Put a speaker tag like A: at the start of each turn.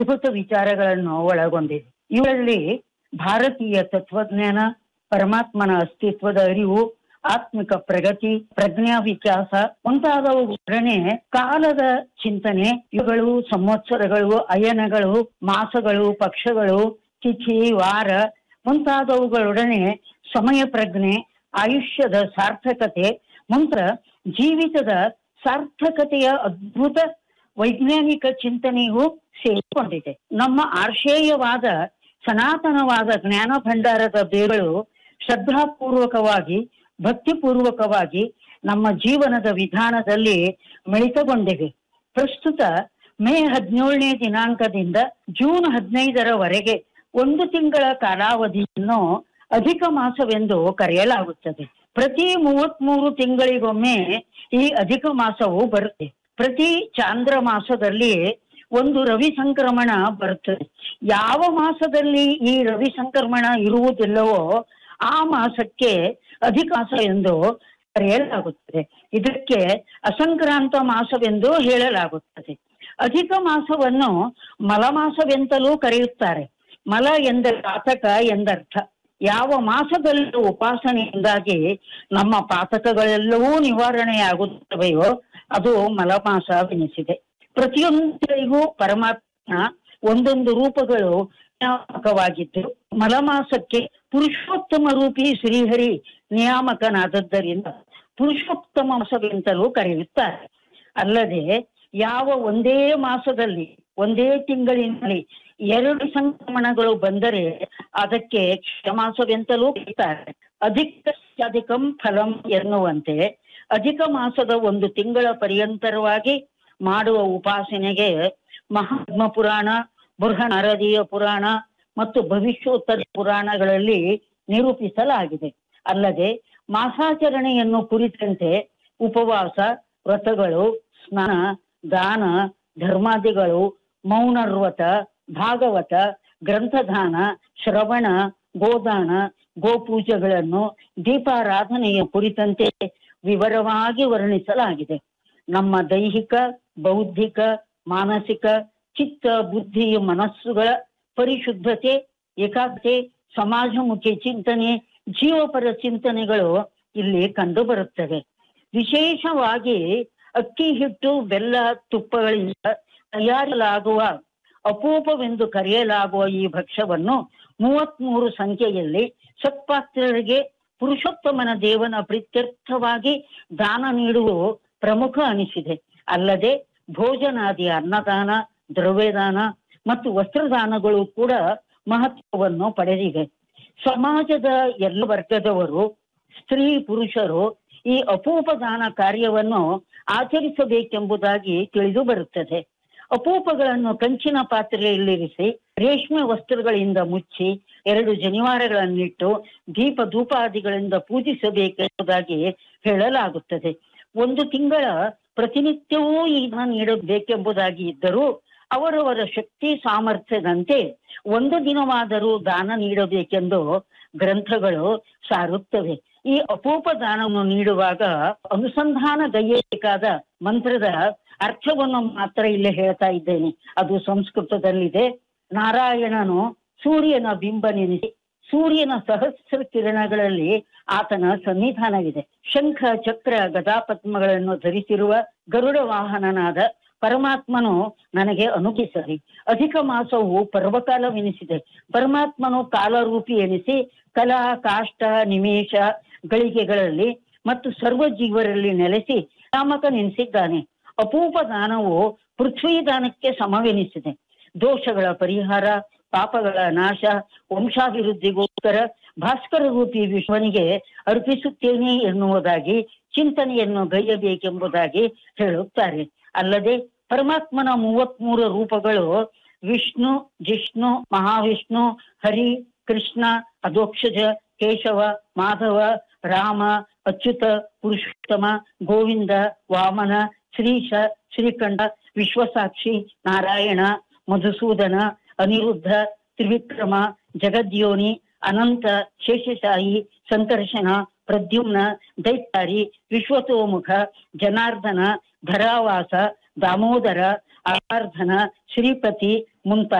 A: ಅದ್ಭುತ ವಿಚಾರಗಳನ್ನು ಒಳಗೊಂಡಿದೆ ಇವರಲ್ಲಿ ಭಾರತೀಯ ತತ್ವಜ್ಞಾನ ಪರಮಾತ್ಮನ ಅಸ್ತಿತ್ವದ ಅರಿವು ಆತ್ಮಿಕ ಪ್ರಗತಿ ಪ್ರಜ್ಞಾ ವಿಕಾಸ ಮುಂತಾದವುಗಳನ್ನೇ ಕಾಲದ ಚಿಂತನೆ ಇವುಗಳು ಸಂವತ್ಸರಗಳು ಅಯನಗಳು ಮಾಸಗಳು ಪಕ್ಷಗಳು ತಿಥಿ ವಾರ ಮುಂತಾದವುಗಳೊಡನೆ ಸಮಯ ಪ್ರಜ್ಞೆ ಆಯುಷ್ಯದ ಸಾರ್ಥಕತೆ ಮಂತ್ರ ಜೀವಿತದ ಸಾರ್ಥಕತೆಯ ಅದ್ಭುತ ವೈಜ್ಞಾನಿಕ ಚಿಂತನೆಯು ಸೇರಿಕೊಂಡಿದೆ ನಮ್ಮ ಆರ್ಷೇಯವಾದ ಸನಾತನವಾದ ಜ್ಞಾನ ಭಂಡಾರದ ಬೇರುಗಳು ಶ್ರದ್ಧಾಪೂರ್ವಕವಾಗಿ ಭಕ್ತಿಪೂರ್ವಕವಾಗಿ ನಮ್ಮ ಜೀವನದ ವಿಧಾನದಲ್ಲಿ ಮಿಳಿತಗೊಂಡಿವೆ ಪ್ರಸ್ತುತ ಮೇ ಹದಿನೇಳನೇ ದಿನಾಂಕದಿಂದ ಜೂನ್ ಹದಿನೈದರವರೆಗೆ ಒಂದು ತಿಂಗಳ ಕಾಲಾವಧಿಯನ್ನು ಅಧಿಕ ಮಾಸವೆಂದು ಕರೆಯಲಾಗುತ್ತದೆ ಪ್ರತಿ ಮೂವತ್ಮೂರು ತಿಂಗಳಿಗೊಮ್ಮೆ ಈ ಅಧಿಕ ಮಾಸವು ಬರುತ್ತೆ ಪ್ರತಿ ಚಾಂದ್ರ ಮಾಸದಲ್ಲಿ ಒಂದು ರವಿ ಸಂಕ್ರಮಣ ಬರುತ್ತದೆ ಯಾವ ಮಾಸದಲ್ಲಿ ಈ ರವಿ ಸಂಕ್ರಮಣ ಇರುವುದಿಲ್ಲವೋ ಆ ಮಾಸಕ್ಕೆ ಅಧಿಕ ಮಾಸ ಎಂದು ಕರೆಯಲಾಗುತ್ತದೆ ಇದಕ್ಕೆ ಅಸಂಕ್ರಾಂತ ಮಾಸವೆಂದು ಹೇಳಲಾಗುತ್ತದೆ ಅಧಿಕ ಮಾಸವನ್ನು ಮಲಮಾಸವೆಂತಲೂ ಕರೆಯುತ್ತಾರೆ ಮಲ ಎಂದರೆ ಪಾತಕ ಎಂದರ್ಥ ಯಾವ ಮಾಸದಲ್ಲಿ ಉಪಾಸನೆಯಿಂದಾಗಿ ನಮ್ಮ ಪಾತಕಗಳೆಲ್ಲವೂ ನಿವಾರಣೆಯಾಗುತ್ತವೆಯೋ ಅದು ಮಲಮಾಸವೆನಿಸಿದೆ ಪ್ರತಿಯೊಂದರಿಗೂ ಪರಮಾತ್ಮ ಒಂದೊಂದು ರೂಪಗಳು ನಿಯಾಮಕವಾಗಿದ್ದು ಮಲಮಾಸಕ್ಕೆ ಪುರುಷೋತ್ತಮ ರೂಪಿ ಶ್ರೀಹರಿ ನಿಯಾಮಕನಾದದ್ದರಿಂದ ಪುರುಷೋತ್ತಮ ಮಾಸವೆಂತಲೂ ಕರೆಯುತ್ತಾರೆ ಅಲ್ಲದೆ ಯಾವ ಒಂದೇ ಮಾಸದಲ್ಲಿ ಒಂದೇ ತಿಂಗಳಿನಲ್ಲಿ ಎರಡು ಸಂಕ್ರಮಣಗಳು ಬಂದರೆ ಅದಕ್ಕೆ ಕ್ಷಮಾಸವೆಂತಲೂ ಕರೀತಾರೆ ಅಧಿಕ ಅಧಿಕಂ ಫಲಂ ಎನ್ನುವಂತೆ ಅಧಿಕ ಮಾಸದ ಒಂದು ತಿಂಗಳ ಪರ್ಯಂತರವಾಗಿ ಮಾಡುವ ಉಪಾಸನೆಗೆ ಮಹಾತ್ಮ ಪುರಾಣ ಬೃಹನರದೀಯ ಪುರಾಣ ಮತ್ತು ಭವಿಷ್ಯೋತ್ತರ ಪುರಾಣಗಳಲ್ಲಿ ನಿರೂಪಿಸಲಾಗಿದೆ ಅಲ್ಲದೆ ಮಾಸಾಚರಣೆಯನ್ನು ಕುರಿತಂತೆ ಉಪವಾಸ ವ್ರತಗಳು ಸ್ನಾನ ದಾನ ಧರ್ಮಾದಿಗಳು ಮೌನರ್ವತ ಭಾಗವತ ಗ್ರಂಥದಾನ ಶ್ರವಣ ಗೋದಾನ ಗೋಪೂಜೆಗಳನ್ನು ದೀಪಾರಾಧನೆಯ ಕುರಿತಂತೆ ವಿವರವಾಗಿ ವರ್ಣಿಸಲಾಗಿದೆ ನಮ್ಮ ದೈಹಿಕ ಬೌದ್ಧಿಕ ಮಾನಸಿಕ ಚಿತ್ತ ಬುದ್ಧಿ ಮನಸ್ಸುಗಳ ಪರಿಶುದ್ಧತೆ ಏಕಾಗ್ರತೆ ಸಮಾಜಮುಖಿ ಚಿಂತನೆ ಜೀವಪರ ಚಿಂತನೆಗಳು ಇಲ್ಲಿ ಕಂಡು ಬರುತ್ತವೆ ವಿಶೇಷವಾಗಿ ಅಕ್ಕಿ ಹಿಟ್ಟು ಬೆಲ್ಲ ತುಪ್ಪಗಳಿಂದ ತಯಾರಿಸಲಾಗುವ ಅಪೂಪವೆಂದು ಕರೆಯಲಾಗುವ ಈ ಭಕ್ಷ್ಯವನ್ನು ಮೂವತ್ಮೂರು ಸಂಖ್ಯೆಯಲ್ಲಿ ಸತ್ಪಾತ್ರರಿಗೆ ಪುರುಷೋತ್ತಮನ ದೇವನ ಪ್ರೀತ್ಯರ್ಥವಾಗಿ ದಾನ ನೀಡುವುದು ಪ್ರಮುಖ ಅನಿಸಿದೆ ಅಲ್ಲದೆ ಭೋಜನಾದಿ ಅನ್ನದಾನ ದ್ರವ್ಯದಾನ ಮತ್ತು ವಸ್ತ್ರದಾನಗಳು ಕೂಡ ಮಹತ್ವವನ್ನು ಪಡೆದಿವೆ ಸಮಾಜದ ಎಲ್ಲ ವರ್ಗದವರು ಸ್ತ್ರೀ ಪುರುಷರು ಈ ಅಪೂಪ ದಾನ ಕಾರ್ಯವನ್ನು ಆಚರಿಸಬೇಕೆಂಬುದಾಗಿ ತಿಳಿದು ಬರುತ್ತದೆ ಅಪೂಪಗಳನ್ನು ಕಂಚಿನ ಪಾತ್ರೆಯಲ್ಲಿರಿಸಿ ರೇಷ್ಮೆ ವಸ್ತ್ರಗಳಿಂದ ಮುಚ್ಚಿ ಎರಡು ಜನಿವಾರಗಳನ್ನಿಟ್ಟು ದೀಪ ಧೂಪಾದಿಗಳಿಂದ ಪೂಜಿಸಬೇಕೆಂಬುದಾಗಿ ಹೇಳಲಾಗುತ್ತದೆ ಒಂದು ತಿಂಗಳ ಪ್ರತಿನಿತ್ಯವೂ ಇದನ್ನ ನೀಡಬೇಕೆಂಬುದಾಗಿ ಇದ್ದರೂ ಅವರವರ ಶಕ್ತಿ ಸಾಮರ್ಥ್ಯದಂತೆ ಒಂದು ದಿನವಾದರೂ ದಾನ ನೀಡಬೇಕೆಂದು ಗ್ರಂಥಗಳು ಸಾರುತ್ತವೆ ಈ ಅಪೂಪ ದಾನವನ್ನು ನೀಡುವಾಗ ಅನುಸಂಧಾನ ಗೈಯಬೇಕಾದ ಮಂತ್ರದ ಅರ್ಥವನ್ನು ಮಾತ್ರ ಇಲ್ಲಿ ಹೇಳ್ತಾ ಇದ್ದೇನೆ ಅದು ಸಂಸ್ಕೃತದಲ್ಲಿದೆ ನಾರಾಯಣನು ಸೂರ್ಯನ ಬಿಂಬ ನೆನೆಸಿ ಸೂರ್ಯನ ಸಹಸ್ರ ಕಿರಣಗಳಲ್ಲಿ ಆತನ ಸನ್ನಿಧಾನವಿದೆ ಶಂಖ ಚಕ್ರ ಗದಾಪದ್ಮಗಳನ್ನು ಧರಿಸಿರುವ ಗರುಡ ವಾಹನನಾದ ಪರಮಾತ್ಮನು ನನಗೆ ಅನುಗಿಸಲಿ ಅಧಿಕ ಮಾಸವು ಪರ್ವಕಾಲವೆನಿಸಿದೆ ಪರಮಾತ್ಮನು ಕಾಲರೂಪಿ ಎನಿಸಿ ಕಲಾ ಕಾಷ್ಟ ನಿಮೇಶ ಗಳಿಗೆಗಳಲ್ಲಿ ಮತ್ತು ಸರ್ವ ಜೀವರಲ್ಲಿ ನೆಲೆಸಿ ನಾಮಕ ನೆನೆಸಿದ್ದಾನೆ ಅಪೂಪ ದಾನವು ಪೃಥ್ವಿ ದಾನಕ್ಕೆ ಸಮವೆನಿಸಿದೆ ದೋಷಗಳ ಪರಿಹಾರ ಪಾಪಗಳ ನಾಶ ವಂಶಾಭಿವೃದ್ಧಿಗೋಸ್ಕರ ಭಾಸ್ಕರ ರೂಪಿ ವಿಶ್ವನಿಗೆ ಅರ್ಪಿಸುತ್ತೇನೆ ಎನ್ನುವುದಾಗಿ ಚಿಂತನೆಯನ್ನು ಗೈಯಬೇಕೆಂಬುದಾಗಿ ಹೇಳುತ್ತಾರೆ ಅಲ್ಲದೆ ಪರಮಾತ್ಮನ ಮೂವತ್ಮೂರು ರೂಪಗಳು ವಿಷ್ಣು ಜಿಷ್ಣು ಮಹಾವಿಷ್ಣು ಹರಿ ಕೃಷ್ಣ ಅಧೋಕ್ಷಜ ಕೇಶವ ಮಾಧವ ರಾಮ ಅಚ್ಯುತ ಪುರುಷೋತ್ತಮ ಗೋವಿಂದ ವಾಮನ ಶ್ರೀಶ ಶ್ರೀಕಂಠ ವಿಶ್ವಸಾಕ್ಷಿ ನಾರಾಯಣ ಮಧುಸೂದನ ಅನಿರುದ್ಧ ತ್ರಿವಿಕ್ರಮ ಜಗದ್ಯೋನಿ ಅನಂತ ಶೇಷಶಾಹಿ ಸಂಕರ್ಷಣ ಪ್ರದ್ಯುಮ್ನ ದೈತ್ಯಾರಿ ವಿಶ್ವತೋಮುಖ ಜನಾರ್ದನ ಧರಾವಾಸ ದಾಮೋದರ ಆರಾಧನ ಶ್ರೀಪತಿ ಮುಂತಾದ